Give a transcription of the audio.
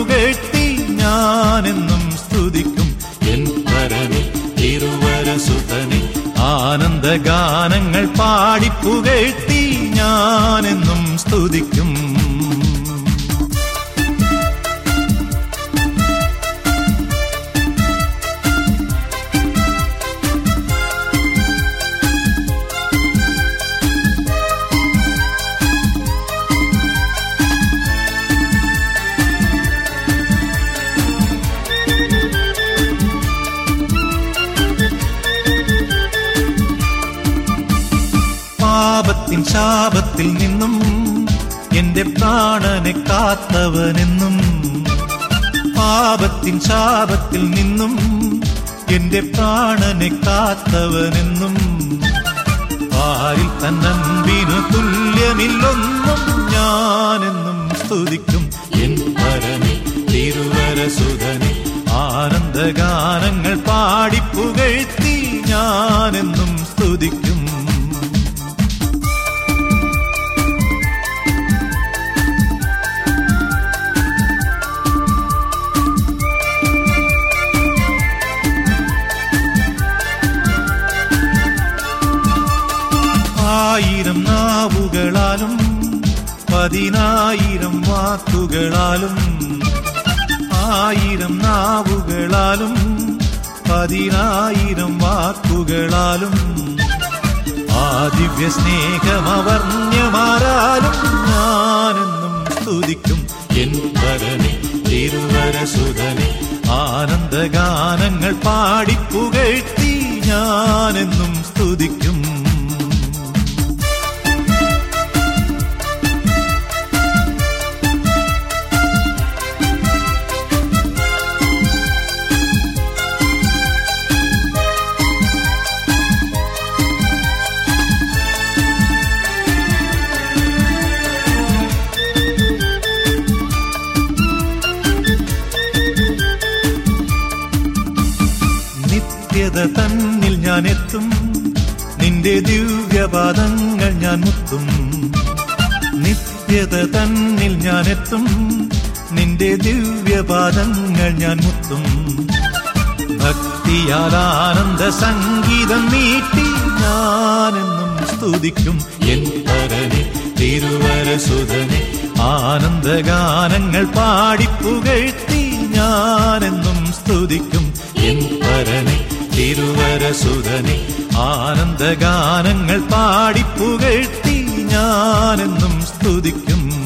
പാടിപ്പുകഴ്ത്തി ഞാനെന്നും സ്തുതിക്കും എൻ പരനെ തിരുവര സുതനെ ആനന്ദഗാനങ്ങൾ പാടിപ്പുകഴ്ത്തി ഞാനെന്നും സ്തുതിക്കും പാപത്തിൻ ശാപത്തിൽ നിന്നും എന്റെ പ്രാണനെ കാത്തവനെന്നും പാപത്തിൻ ശാപത്തിൽ നിന്നും എന്റെ പ്രാണനെ കാത്തവനെന്നും പാരിൽ തന്നമ്പിനു തുല്യമില്ലൊന്നും ഞാനെന്നും സ്തുതിക്കും എൻ പരനെ തിരുവര സുധനെ ആനന്ദഗാനങ്ങൾ പാടിപ്പുകഴ്ത്തി ഞാനെന്നും സ്തുതിക്കും ആയിരം നാവുകളാലും പതിനായിരം വാക്കുകളാലും ആയിരം നാവുകളാലും പതിനായിരം വാക്കുകളാലും ആ ദിവ്യ സ്നേഹമവർണ്യമാരാലും ഞാനെന്നും സ്തുതിക്കും എൻ പരനെ തിരുവര സുധനെ ആനന്ദഗാനങ്ങൾ പാടിപ്പുകഴ്ത്തി ഞാനെന്നും സ്തുതിക്കും നിത്യത തന്നിൽ ഞാൻ എത്തും നിന്റെ ദിവ്യപാദങ്ങൾ ഞാൻ മുത്തും നിത്യത തന്നിൽ ഞാൻ എത്തും നിന്റെ ദിവ്യപാദങ്ങൾ ഞാൻ മുത്തും ഭക്തിയാൽ ആനന്ദ സംഗീതം നീട്ടി ഞാനെന്നും സ്തുതിക്കും എൻ പരനെ തിരുവര സുധനെ ആനന്ദഗാനങ്ങൾ പാടിപ്പുകഴ്ത്തി ഞാനെന്നും സ്തുതിക്കും എൻ പരനെ തിരുവര സുധനെ ആനന്ദഗാനങ്ങൾ പാടിപ്പുകഴ്ത്തി ഞാനെന്നും സ്തുതിക്കും